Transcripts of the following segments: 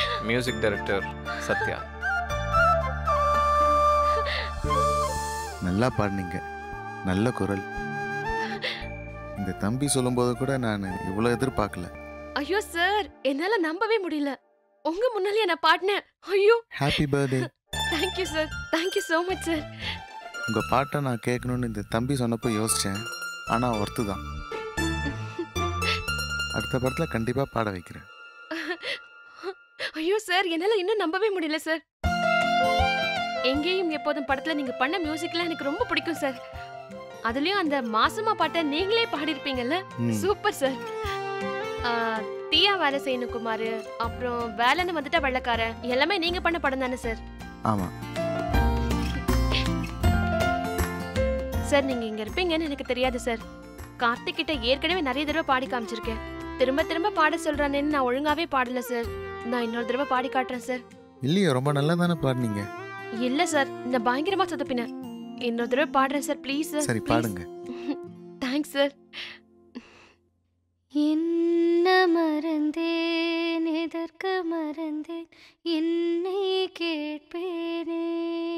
music director Sathya நல்லா பாடினீங்க நல்ல குரல் இந்த தம்பி சொல்லும்போது கூட நான் இவ்வளோ எதிர்பார்க்கல ஐயோ சார் என்னால நம்பவே முடியல உங்க முன்னாலேயே நான் பாடினேன் ஐயோ happy birthday thank you sir thank you so much sir உங்கள் பாட்டை நான் கேட்கணும்னு இந்த தம்பி சொன்னப்போ யோசித்தேன் ஆனால் ஒர்த்து தான் அடுத்த படத்தில் கண்டிப்பாக பாட வைக்கிறேன் ஐயோ சார் என்னால இன்னும் நம்பவே முடியல சார் எங்கேயும் எப்போதும் படத்துல நீங்க பண்ண மியூசிக்லாம் எனக்கு ரொம்ப பிடிக்கும் சார் அதுலயும் அந்த மாசமா பாட்டை நீங்களே பாடிருப்பீங்கல்ல ம் சூப்பர் சார் ஆ, தீயா வேலை செய்யணும் குமார் அப்புறம் வேலைன்னு வந்துட்டா வெள்ளக்காரன் எல்லாமே நீங்க பண்ண படம் தானே சார் ஆமாம் சார் நீங்க இங்க இருப்பீங்கன்னு எனக்கு தெரியாது சார் கார்த்திக் கிட்ட ஏற்கனவே நிறைய தடவை பாடி காமிச்சிருக்கேன் திரும்ப திரும்ப பாட சொல்றானேன்னு நான் ஒழுங்காவே பாடல சார் நான் இன்னொரு தடவை பாடி காட்டுறேன் சார் இல்லையே ரொம்ப நல்லா தானே பாடினீங்க இல்ல சார் நான் பயங்கரமா சொதப்பினேன் இன்னொரு தடவை பாடுறேன் சார் ப்ளீஸ் சார் சரி பாடுங்க தேங்க்ஸ் சார் என்ன மறந்தேன் எதற்கு மறந்தேன் என்னை கேட்பேனே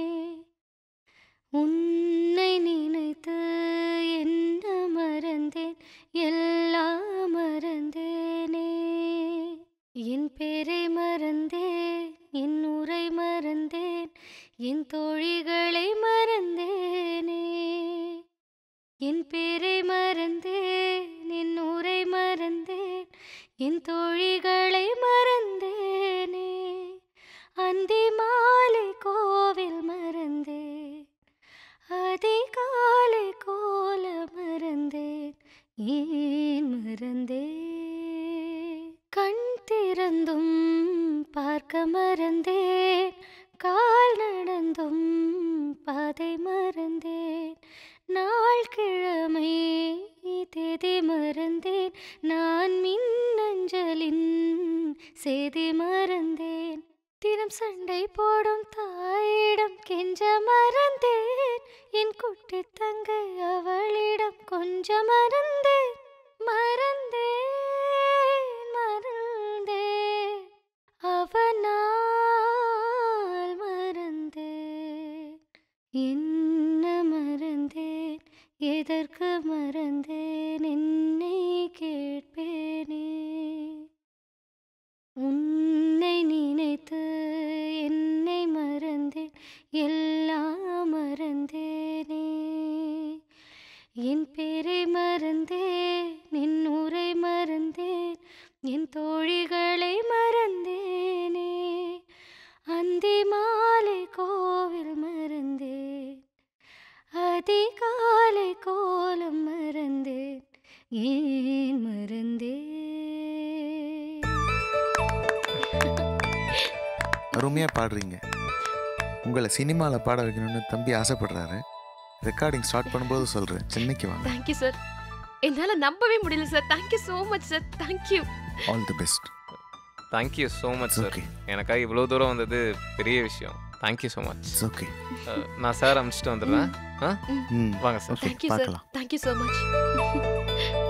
உன்னை நினைத்து என்ன மறந்தேன் எல்லாம் மறந்தேனே என் பேரை மறந்தேன் என் உரை மறந்தேன் என் தோழிகளை மறந்தேனே என் பேரை மறந்தேன் என் ஊரை மறந்தேன் என் தோழிகளை மறந்தேனே அந்தி மாலை கோவில் மறந்தேன் அதிகாலை கோல மறந்தேன் ஏன் மறந்தேன் கண் திறந்தும் பார்க்க மறந்தேன் கால் நடந்தும் பாதை மறந்தேன் நாள் கிழமை தேதி மறந்தேன் நான் மின்னஞ்சலின் செய்தி மறந்தேன் தினம் சண்டை போடும் தாயிடம் கெஞ்ச மறந்தேன் என் குட்டி தங்கை அவளிடம் கொஞ்சம் மறந்தேன் மறந்தேன் மறந்தேன் அவனால் மறந்தேன் என்ன மறந்தேன் எதற்கு மறந்தேன் என்னை கேட்பேனே உன்னை நினைத்து என்னை மறந்தேன் எல்லாம் மறந்தேனே என் பேரை மறந்தேன் என் ஊரை மறந்தேன் என் தோழிகளை மறந்தேனே அந்தி மாலை கோவில் மறந்தேன் அதிகாலை கோலம் மறந்தேன் ஏன் மறந்தேன் அருமையாக பாடுறீங்க உங்களை சினிமாவில் பாட வைக்கணும்னு தம்பி ஆசைப்படுறாரு ரெக்கார்டிங் ஸ்டார்ட் பண்ணும்போது சொல்கிறேன் சென்னைக்கு வாங்க தேங்க்யூ சார் என்னால நம்பவே முடியல sir thank you so much sir thank you all the best thank you so much sir okay எனக்காக இவ்வளோ தூரம் வந்தது பெரிய விஷயம் thank you so much it's okay நான் சார் அனுப்பிச்சிட்டு வந்துடுறேன் ஆ ம் வாங்க சார் ஓகே தேங்க்யூ சார் பார்க்கலாம் தேங்க்யூ so மச்